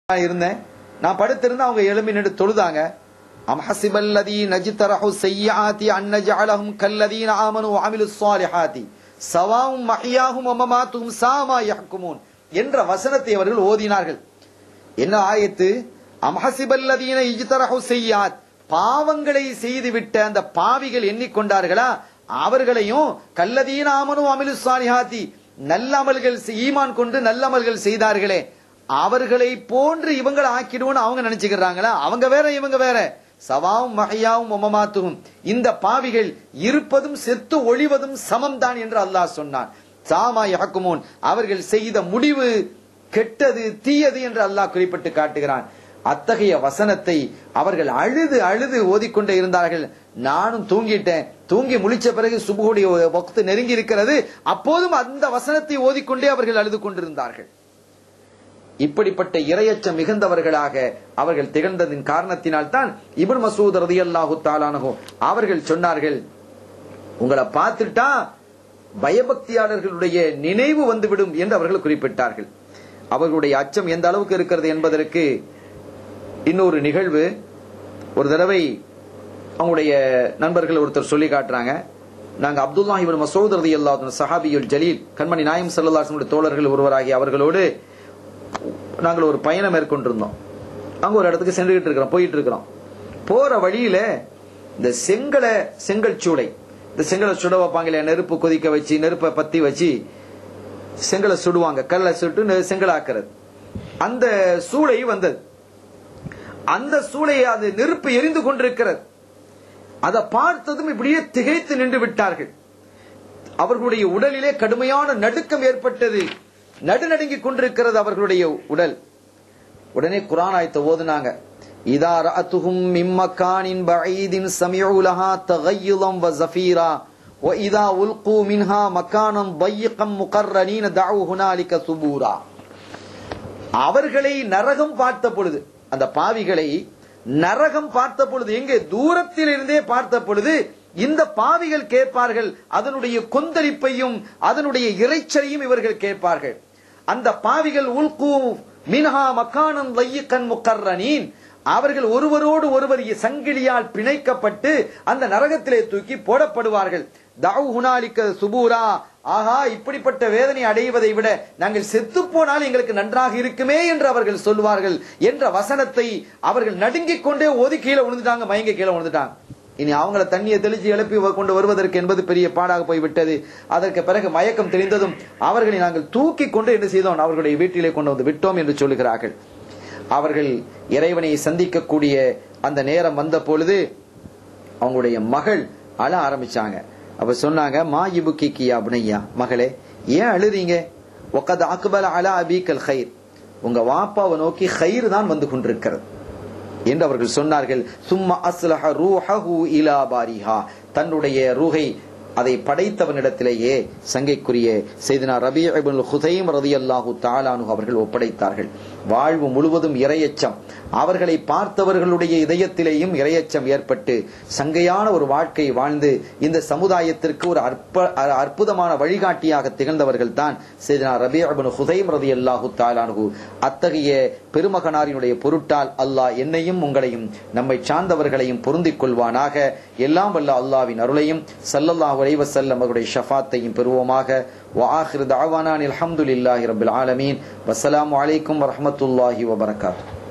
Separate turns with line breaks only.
நான் இருந்தேன் நான் படுத்திருந்தேன் அவங்க எழும்பி நின்று தொழுதாங்க அம் ஹசிபல்லதி நஜித்தரஹு செய்யாதி அன்னஜஅலஹும் கல்லதீன ஆமனு வஅமிலு ஸாலிஹாதி சவாவும் மஹியாஹும் வமமாத்துஹும் சாமா யஹ்குமூன் என்ற வசனத்தை அவர்கள் ஓதினார்கள் என்ன ஆயத்து அம்ஹசிபல்லதீன இஜ்தரஹு செய்யாத் பாவங்களை செய்துவிட்ட அந்த பாவிகள் எண்ணிக்கொண்டார்களா அவர்களையும் கல்லதீன ஆமனு அமிலு சாலிஹாத்தி நல்ல அமல்கள் செய்- ஈமான் கொண்டு நல்ல அமல்கள் செய்தார்களே அவர்களை போன்று இவங்களை ஆக்கிடுவோம்னு அவங்க நினைச்சுக்கிறாங்களா அவங்க வேற இவங்க வேற சவாவும் மகையாவும் ஒமமாத்துவும் இந்த பாவிகள் இருப்பதும் செத்து ஒளிவதும் சமம்தான் என்று அல்லாஹ் சொன்னான் சாமா யஹக்குமூன் அவர்கள் செய்த முடிவு கெட்டது தீயது என்று அல்லாஹ் குறிப்பிட்டு காட்டுகிறான் அத்தகைய வசனத்தை அவர்கள் அழுது அழுது ஓதிக்கொண்டே இருந்தார்கள் நானும் தூங்கிட்டேன் தூங்கி முழிச்ச பிறகு சுபுடைய வக்து நெருங்கி இருக்கிறது அப்போதும் அந்த வசனத்தை ஓதிக்கொண்டே அவர்கள் அழுது கொண்டிருந்தார்கள் இப்படிப்பட்ட இரையச்சம் மிகுந்தவர்களாக அவர்கள் திகழ்ந்ததின் காரணத்தினால் தான் இப்னு மசூத் ரதியல்லாஹு தாலானஹு அவர்கள் சொன்னார்கள் உங்களை பார்த்துட்டா பயபக்தியாளர்களுடைய நினைவு வந்துவிடும் என்று அவர்கள் குறிப்பிட்டார்கள் அவர்களுடைய அச்சம் எந்த அளவுக்கு இருக்கிறது என்பதற்கு இன்னொரு நிகழ்வு ஒரு தடவை அவங்களுடைய நண்பர்கள் ஒருத்தர் சொல்லி காட்டுறாங்க நாங்க அப்துல்லா இவன் மசூத் ரதி அல்லாஹ் சஹாபியுல் ஜலீல் கண்மணி நாயம் சல்லாஹனுடைய தோழர்கள் ஒருவராகி அவர்களோடு நாங்கள் ஒரு பயணம் மேற்கொண்டிருந்தோம் அங்க ஒரு இடத்துக்கு சென்றுகிட்டு இருக்கிறோம் போயிட்டு இருக்கிறோம் போற வழியில இந்த செங்கலை செங்கல் சூளை இந்த செங்கலை சுட வைப்பாங்களே நெருப்பு கொதிக்க வச்சு நெருப்பை பத்தி வச்சு செங்கலை சுடுவாங்க கல்லை சுட்டு நெ- செங்கலாக்குறது அந்த சூளை வந்தது அந்த சூளை அது நெருப்பு எரிந்து கொண்டிருக்கிறது அதை பார்த்ததும் இப்படியே திகைத்து நின்று விட்டார்கள் அவர்களுடைய உடலிலே கடுமையான நடுக்கம் ஏற்பட்டது நடுநடுங்கிக் கொண்டிருக்கிறது அவர்களுடைய உடல் உடனே குரான் ஆயத்தை ஓதுனாங்க இதா ரஅத்துஹும் மின் மக்கானின் பஈதின் சமிஉ லஹா தகய்யுதம் வ ஜஃபீரா وإذا ألقوا منها مكانا ضيقا مقرنين دعوا هنالك ثبورا அவர்களை நரகம் பார்த்த பொழுது அந்த பாவிகளை நரகம் பார்த்த பொழுது எங்கே தூரத்தில் இருந்தே பார்த்த பொழுது இந்த பாவிகள் கேட்பார்கள் அதனுடைய கொந்தளிப்பையும் அதனுடைய இறைச்சலையும் இவர்கள் கேட்பார்கள் அந்த பாவிகள் உல்கு மின்ஹா மக்கானம் லையக்கன் முக்கர்ரனீன் அவர்கள் ஒருவரோடு ஒருவர் சங்கிலியால் பிணைக்கப்பட்டு அந்த நரகத்திலே தூக்கி போடப்படுவார்கள் தவு ஹுனாலிக்க சுபூரா ஆஹா இப்படிப்பட்ட வேதனை அடைவதை விட நாங்கள் செத்து போனால் எங்களுக்கு நன்றாக இருக்குமே என்று அவர்கள் சொல்வார்கள் என்ற வசனத்தை அவர்கள் நடுங்கிக் கொண்டே ஓதி கீழே விழுந்துட்டாங்க மயங்க கீழே விழுந்துட்டாங்க இனி அவங்கள தண்ணியை தெளிச்சு எழுப்பி கொண்டு வருவதற்கு என்பது பெரிய பாடாக போய்விட்டது அதற்கு பிறகு மயக்கம் தெரிந்ததும் அவர்களை நாங்கள் தூக்கி கொண்டு என்ன செய்தோம் அவர்களுடைய வீட்டிலே கொண்டு வந்து விட்டோம் என்று சொல்லுகிறார்கள் அவர்கள் இறைவனை சந்திக்கக்கூடிய அந்த நேரம் வந்த பொழுது அவங்களுடைய மகள் அழ ஆரம்பிச்சாங்க அப்ப சொன்னாங்க மா இபுக்கிக்கி அப்னையா மகளே ஏன் அழுறீங்க ஒக்கத் அக்பல் அலா அபீக்கல் ஹைர் உங்க வாப்பாவை நோக்கி ஹைர் தான் வந்து கொண்டிருக்கிறது என்று அவர்கள் சொன்னார்கள் சும்மா அஸ்லஹ ரூஹஹு இலா பாரிஹா தன்னுடைய ரூஹை அதை படைத்தவனிடத்திலேயே சங்கைக்குரிய செய்தினா ரபி இப்னுல் ஹுதைம் ரதியல்லாஹு தாலானு அவர்கள் ஒப்படைத்தார்கள் வாழ்வு முழுவதும் இரையச்சம் அவர்களை பார்த்தவர்களுடைய இதயத்திலேயும் இரையச்சம் ஏற்பட்டு சங்கையான ஒரு வாழ்க்கை வாழ்ந்து இந்த சமுதாயத்திற்கு ஒரு அற்ப அ- அற்புதமான வழிகாட்டியாக திகழ்ந்தவர்கள் தான் செய்தினா ரபி இப்னு ஹுதைம் ரதியல்லாஹு தாலானு அத்தகைய பெருமகனாரினுடைய பொருட்டால் அல்லாஹ் என்னையும் உங்களையும் நம்மை சார்ந்தவர்களையும் பொருந்திக் கொள்வானாக எல்லாம் வல்ல அல்லாவின் அருளையும் சல்லல்லாஹு அலைஹி வஸல்லம் அவருடைய ஷஃபாத்தையும் பெறுவோமாக வஆஹிரு தஅவானா அல்ஹம்துலில்லாஹி ரப்பில் ஆலமீன் வஸ்ஸலாமு அலைக்கும் வரஹ்மத்துல்லாஹி வபரகாத்துஹு